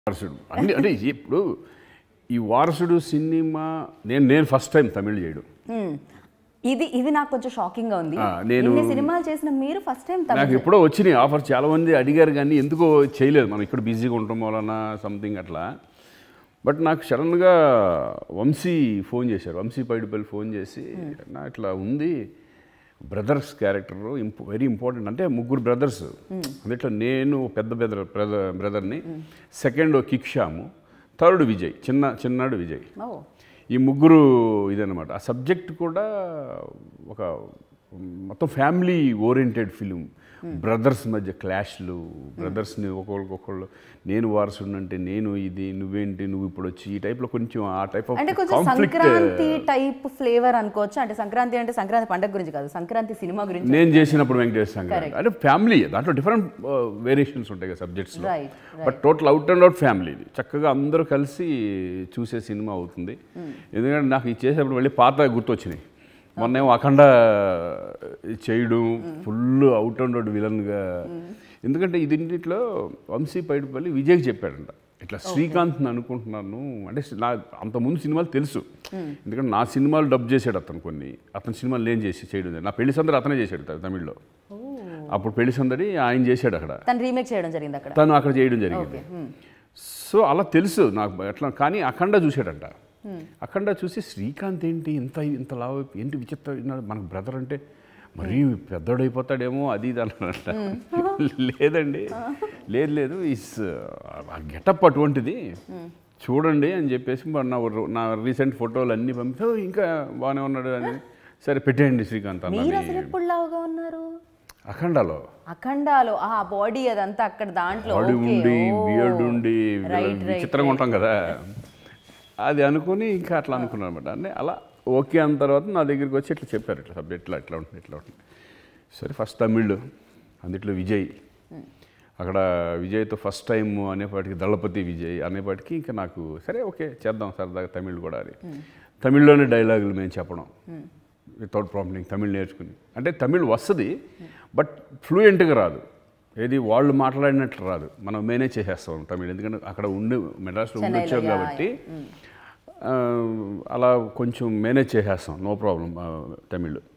వారసుడు అన్ని అంటే ఇప్పుడు ఈ వారసుడు సినిమా నేను నేను ఫస్ట్ టైం తమిళ్ చేయడం హ్మ్. ఇది ఇది నాకు కొంచెం షాకింగ్ గా ఉంది ఆ, నేను- ఇన్ని సినిమాలు చేసిన మీరు ఫస్ట్ టైం నాకు ఎప్పుడో వచ్చినాయి ఆఫర్ చాలా మంది అడిగారు కానీ ఎందుకో చేయలేదు మనం ఇక్కడ బిజీగా ఉండటం వలన సంథింగ్ అట్లా బట్ నాకు సడన్గా వంశీ ఫోన్ చేశారు వంశీ పైడిపల్లి ఫోన్ చేసి నా ఇట్లా ఉంది బ్రదర్స్ క్యారెక్టర్ ఇంపో వెరీ ఇంపార్టెంట్ అంటే ముగ్గురు బ్రదర్స్ అందుట్లో నేను పెద్ద బ్రదర్ బ్రదర్ బ్రదర్ని సెకండ్ కిక్షాము థర్డ్ విజయ్ చిన్న చిన్నాడు విజయ్ ఓ ఈ ముగ్గురు ఇదనమాట ఆ సబ్జెక్ట్ కూడా ఒక మొత్తం ఫ్యామిలీ ఓరియంటెడ్ ఫిలిం బ్రదర్స్ మధ్య క్లాష్లు బ్రదర్స్ని ఒకళ్ళకొకళ్ళు నేను వారసుడు అంటే నేను ఇది నువ్వేంటి నువ్వు ఇప్పుడు వచ్చి ఈ టైప్లో కొంచెం ఆ టైప్ ఆఫ్ అంటే కొంచెం కాన్ఫ్లిక్ట్ సంక్రాంతి టైప్ ఫ్లేవర్ అనుకోవచ్చు అంటే సంక్రాంతి అంటే సంక్రాంతి పండగ గురించి కాదు సంక్రాంతి సినిమా గురించి నేను చేసినప్పుడు వెంకటేశ్వర సంక్రాంతి అంటే ఫ్యామిలీ దాంట్లో డిఫరెంట్ వేరియేషన్స్ ఉంటాయి కదా సబ్జెక్ట్స్లో right but total out and out family ఇది చక్కగా అందరూ కలిసి చూసే సినిమా అవుతుంది ఎందుకంటే నాకు ఇది చేసేటప్పుడు వెళ్ళి పాత గుర్తొచ్చినాయి మొన్నేమో అఖండ చేయడం ఫుల్ అవుట్ అండ్ అవుట్ విలన్గా ఎందుకంటే ఇదింటిలో వంశీ పైడిపల్లి విజయ్కి చెప్పాడంట ఇట్లా శ్రీకాంత్ని అనుకుంటున్నాను అంటే నా అంతకుముందు సినిమాలు తెలుసు ఎందుకంటే నా సినిమాలు డబ్ చేశాడు అతను కొన్ని అతని సినిమాలు నేను చేసి చేయడం లేదు. నా పెళ్లి సందడి అతనే చేశాడు త- తమిళ్లో అప్పుడు పెళ్లి సందడి ఆయన చేశాడు అక్కడ తను రీమేక్ చేయడం జరిగింది అక్కడ తను అక్కడ చేయడం జరిగింది సో అలా తెలుసు నాకు ఎట్లా కానీ అఖండ చూశాడంట అఖండ చూసి శ్రీకాంత్ ఏంటి ఇంత ఇంత లావు ఏంటి విచిత్రం ఉన్నాడు? మనకు బ్రదర్ అంటే మరీ పెద్దోడైపోతాడేమో అది ఇది అన్నాడంట లేదండి లేదు లేదు ఇస్ ఆ గెటప్ అటువంటిది చూడండి అని చెప్పేసి మరి నా నా రీసెంట్ ఫోటోలు అన్నీ పంపితే "ఓ, ఇంకా బాగానే ఉన్నాడు అని సరే పెట్టేయండి శ్రీకాంత్ మీరు అన్నది అసలు ఎప్పుడు లావుగా ఉన్నారు అఖండాలో అఖండాలో ఆ బాడీ అదంతా అక్కడ దాంట్లో బాడీ ఓకే, ఉండి ఓ. బియర్డ్ ఉండి రైట్ రైట్ విచిత్రంగా ఉంటాం కదా అది అనుకుని ఇంకా అట్లా అనుకున్నాను అనమాట అంటే అలా ఓకే అన్న తర్వాత నా దగ్గరికి వచ్చి ఇట్లా చెప్పారు ఇట్లా సబ్జెక్ట్ ఇట్లా ఇట్లా ఉంటుంది ఇట్లా ఉంటుంది సరే ఫస్ట్ తమిళ్ అందుట్లో విజయ్ అక్కడ విజయ్తో ఫస్ట్ టైం అనేపాటికి దళపతి విజయ్ అనేపాటికి ఇంకా నాకు సరే ఓకే చేద్దాం సరదాగా తమిళ్ కూడా అని తమిళ్లోనే డైలాగులు మేము చెప్పడం వితౌట్ ప్రాబ్లం తమిళ్ నేర్చుకుని అంటే తమిళ్ వస్తుంది బట్ ఫ్లూయెంట్గా రాదు ఏది వాళ్ళు మాట్లాడినట్లు రాదు మనం మేనేజ్ చేసేస్తాం తమిళ్ ఎందుకంటే అక్కడ ఉండి మెడ్రాస్లో ఉండి చెన్నైలో, వచ్చాం యా, కాబట్టి ఆ, అలా కొంచెం మేనేజ్ చేసేస్తాం నో ప్రాబ్లం తమిళ్